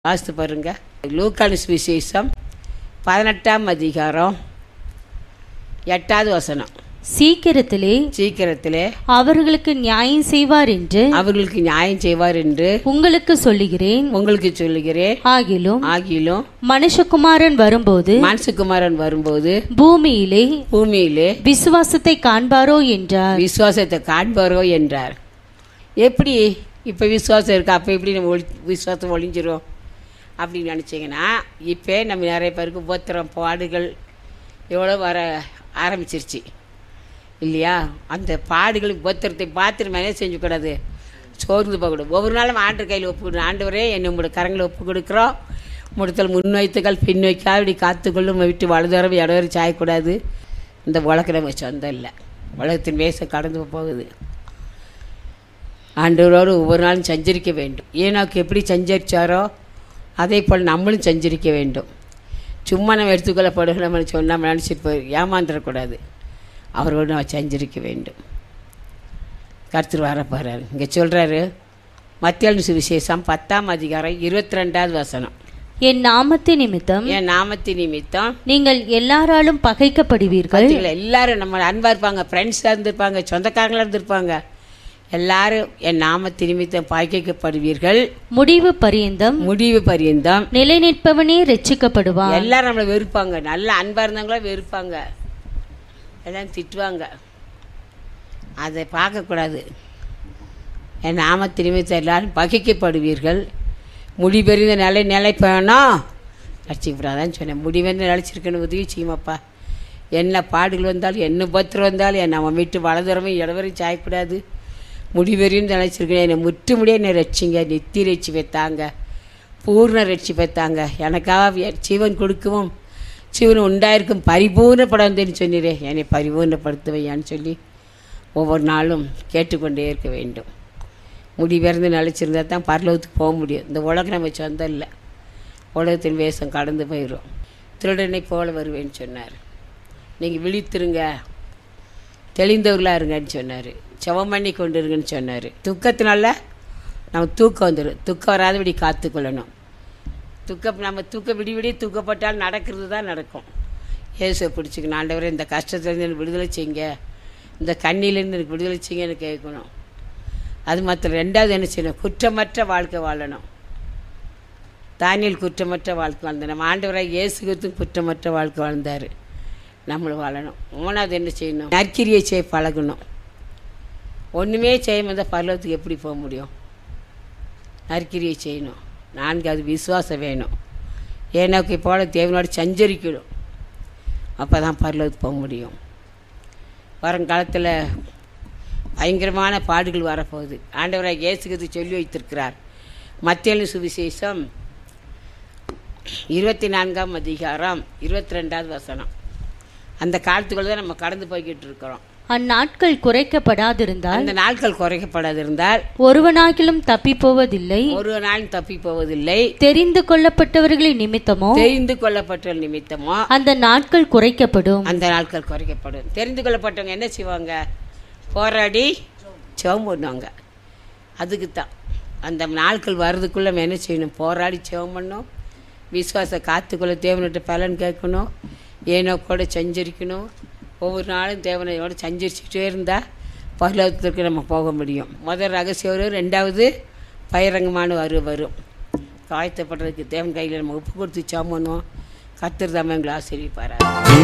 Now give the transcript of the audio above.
வாசித்து பாருங்க லூக்கானு விசேஷம் பதினெட்டாம் அதிகாரம் எட்டாவது வசனம் சீக்கிரத்திலே சீக்கிரத்திலே அவர்களுக்கு நியாயம் செய்வார் என்று அவர்களுக்கு நியாயம் செய்வார் என்று உங்களுக்கு சொல்லுகிறேன் உங்களுக்கு சொல்லுகிறேன் ஆகிலும் ஆகிலும் மனுஷகுமாரன் வரும்போது மனசுக்குமாரன் வரும்போது பூமியிலே பூமியிலே விசுவாசத்தை காண்பாரோ என்றார் விசுவாசத்தை காண்பாரோ என்றார் எப்படி இப்போ விசுவாசம் இருக்கா அப்போ எப்படி நம்ம ஒளி விசுவாசம் ஒளிஞ்சிரும் அப்படின்னு நினச்சிங்கன்னா இப்போ நம்ம நிறைய பேருக்கு உபத்திரம் பாடுகள் எவ்வளோ வர ஆரம்பிச்சிருச்சு இல்லையா அந்த பாடுகள் உபத்திரத்தை பார்த்துட்டு மேலே செஞ்சுக்கூடாது சோர்ந்து போகக்கூடாது ஒவ்வொரு நாளும் ஆண்டு கையில் ஒப்பு ஆண்டவரே என்னை உங்களோட கரங்களை ஒப்பு கொடுக்குறோம் முடத்தல் முன்வைத்துக்கள் பின் வைக்கா இப்படி காத்துக்கொள்ளும் விட்டு வலதுவரம் இடவரை சாயக்கூடாது இந்த உலகம் நம்ம சொந்தம் இல்லை உலகத்தின் வேசம் கடந்து போகுது ஆண்டவரோடு ஒவ்வொரு நாளும் சஞ்சரிக்க வேண்டும் ஏனாக்கு எப்படி சஞ்சரிச்சாரோ அதே போல் நம்மளும் சஞ்சரிக்க வேண்டும் சும்மா நம்ம எடுத்துக்கொள்ளப்படுகிற நம்ம சொன்னால் நம்ம நினச்சிட்டு போய் ஏமாந்துடக்கூடாது அவரோடு நம்ம சஞ்சரிக்க வேண்டும் கருத்து வர போகிறாரு இங்கே சொல்கிறாரு மத்தியான சுவிசேஷம் பத்தாம் அதிகாரம் இருபத்தி ரெண்டாவது வசனம் என் நாமத்து நிமித்தம் என் நாமத்து நிமித்தம் நீங்கள் எல்லாராலும் பகைக்கப்படுவீர்கள் பார்த்தீங்களா எல்லாரும் நம்ம அன்பாக இருப்பாங்க ஃப்ரெண்ட்ஸாக இருந்திருப்பாங்க சொந்தக்காரங்களாக இருந்திருப்பாங்க எல்லாரும் என் நாமத்து நிமித்தம் பாய்க்கப்படுவீர்கள் முடிவு பரியந்தம் முடிவு பரியந்தம் நிலை நிற்பவனே ரட்சிக்கப்படுவான் எல்லாரும் நம்மளை வெறுப்பாங்க நல்ல அன்பாக இருந்தவங்களும் வெறுப்பாங்க எல்லாம் திட்டுவாங்க அதை பார்க்கக்கூடாது என் நாமத்து நிமித்தம் எல்லாரும் பகைக்கப்படுவீர்கள் முடிபெறிந்த நிலை நிலைப்பேணும் ரட்சிக்கப்படாதான்னு சொன்னேன் முடிவெறிந்த நிலைச்சிருக்கணும் உதவி செய்யுமாப்பா என்ன பாடுகள் வந்தாலும் என்ன பத்திரம் வந்தாலும் என் நம்ம வீட்டு வலதுறமே இடவரையும் சாயக்கூடாது முடிவெறியும் நினைச்சிருக்கேன் என்னை முற்று முடிய என்னை ரட்சிங்க நெத்தி ரட்சி வைத்தாங்க பூர்ண ரட்சி வைத்தாங்க எனக்காக என் ஜீவன் கொடுக்கவும் ஜீவன் உண்டாயிருக்கும் பரிபூர்ணப்படந்தேன்னு சொன்னீரே என்னை பரிபூர்ணப்படுத்துவையான்னு சொல்லி ஒவ்வொரு நாளும் கேட்டுக்கொண்டே இருக்க வேண்டும் முடிவிறந்து நிலச்சிருந்தா தான் பரலோகத்துக்கு போக முடியும் இந்த உலகம் நம்ம சொந்தம் இல்லை உலகத்தின் வேஷம் கடந்து போயிடும் திருடனை போல வருவேன்னு சொன்னார் நீங்கள் விழித்திருங்க தெளிந்தவர்களாக இருங்கன்னு சொன்னார் செவம் பண்ணி கொண்டு இருங்கன்னு சொன்னார் துக்கத்தினால நம்ம தூக்கம் வந்துடும் துக்கம் வராதபடி காத்துக்கொள்ளணும் துக்கம் நம்ம தூக்க விடி விடி தூக்கப்பட்டால் நடக்கிறது தான் நடக்கும் ஏசுவை பிடிச்சிக்கணும் ஆண்டவரே இந்த கஷ்டத்துலேருந்து எனக்கு விடுதலை செய்யுங்க இந்த கண்ணிலேருந்து எனக்கு விடுதலை செய்யுங்க எனக்கு கேட்கணும் அது மாத்திரம் ரெண்டாவது என்ன செய்யணும் குற்றமற்ற வாழ்க்கை வாழணும் தானியல் குற்றமற்ற வாழ்க்கை வாழ்ந்தார் நம்ம ஆண்டவராக இயேசு கிறிஸ்துவும் குற்றமற்ற வாழ்க்கை வாழ்ந்தார் நம்மளும் வாழணும் மூணாவது என்ன செய்யணும் நற்கிரியை செய்ய பழகணும் ஒன்றுமே செய்யாமல் தான் பரலோகத்துக்கு எப்படி போக முடியும் நற்கிரியை செய்யணும் நான்காவது விசுவாசம் வேணும் ஏனோக்கை போல தேவனோடு சஞ்சரிக்கணும் அப்போ தான் பரலோகத்துக்கு போக முடியும் வருங்காலத்தில் பயங்கரமான பாடுகள் வரப்போகுது ஆண்டவராக இயேசுகிறது சொல்லி வைத்திருக்கிறார் மத்திய சுவிசேஷம் இருபத்தி நான்காம் அதிகாரம் இருபத்தி ரெண்டாவது வசனம் அந்த காலத்துக்குள்ள தான் நம்ம கடந்து போய்கிட்டு இருக்கிறோம் அந்நாட்கள் குறைக்கப்படாதிருந்தால் அந்த நாட்கள் குறைக்கப்படாதிருந்தால் ஒருவனாகிலும் தப்பி போவதில்லை ஒரு நாள் தப்பி போவதில்லை தெரிந்து கொள்ளப்பட்டவர்களின் நிமித்தமோ தெரிந்து கொள்ளப்பட்ட நிமித்தமோ அந்த நாட்கள் குறைக்கப்படும் அந்த நாட்கள் குறைக்கப்படும் தெரிந்து கொள்ளப்பட்டவங்க என்ன செய்வாங்க போராடி செவம் பண்ணுவாங்க அதுக்கு தான் அந்த நாட்கள் வர்றதுக்குள்ளே நம்ம என்ன செய்யணும் போராடி செவம் பண்ணணும் விசுவாச காத்துக்குள்ள தேவனிட்ட பலன் கேட்கணும் ஏனோ கூட சஞ்சரிக்கணும் ஒவ்வொரு நாளும் தேவனையோட சஞ்சரிச்சுட்டே இருந்தால் பரலோகத்திற்கு நம்ம போக முடியும் முதல் ரகசியம் வரும் ரெண்டாவது பயிரங்கமான வரு வரும் காயத்தப்படுறதுக்கு தேவன் கையில் நம்ம உப்பு கொடுத்து சாமணும் கத்திர தான் எங்களை ஆசிரியப்பாரு